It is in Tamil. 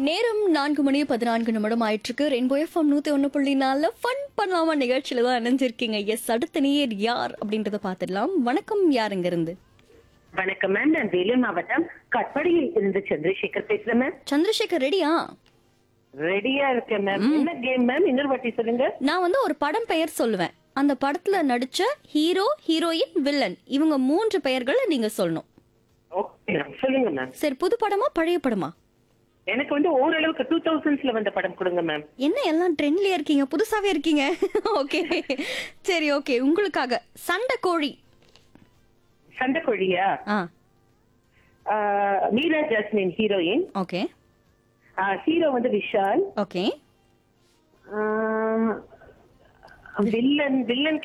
நேரம் நான்கு மணி பதினான்கு நிமிடம் ஆயிட்டிருக்கு ரெயின்போ எஃப்எம் நூத்தி ஒன்று புள்ளி நாலில் ஃபன் பண்ணாம நிகழ்ச்சியில தான் இணைஞ்சிருக்கீங்க எஸ் அடுத்த நேர் யார் அப்படின்றத பார்த்துடலாம் வணக்கம் யாருங்க இருந்து வணக்கம் மேம் நான் வேலூர் மாவட்டம் கட்படியில் இருந்து சந்திரசேகர் பேசுறேன் மேம் சந்திரசேகர் ரெடியா ரெடியா இருக்கேன் மேம் என்ன கேம் மேம் இன்னொரு வாட்டி சொல்லுங்க நான் வந்து ஒரு படம் பெயர் சொல்லுவேன் அந்த படத்துல நடிச்ச ஹீரோ ஹீரோயின் வில்லன் இவங்க மூன்று பெயர்களை நீங்க சொல்லணும் ஓகே மேம் சொல்லுங்க மேம் சரி புது படமா பழைய படமா எனக்கு வந்து ஓரளவுக்கு டூ தௌசண்ட்ஸ்ல வந்த படம் கொடுங்க மேம் என்ன எல்லாம் ட்ரெண்ட்லயே இருக்கீங்க புதுசாவே இருக்கீங்க ஓகே சரி ஓகே உங்களுக்காக சண்டை கோழி சண்டைக்கோழியா ஆ ஆஹ், Meera Jasmine heroine okay hero வந்து விஷால் ஓகே வில்லன் வில்லன்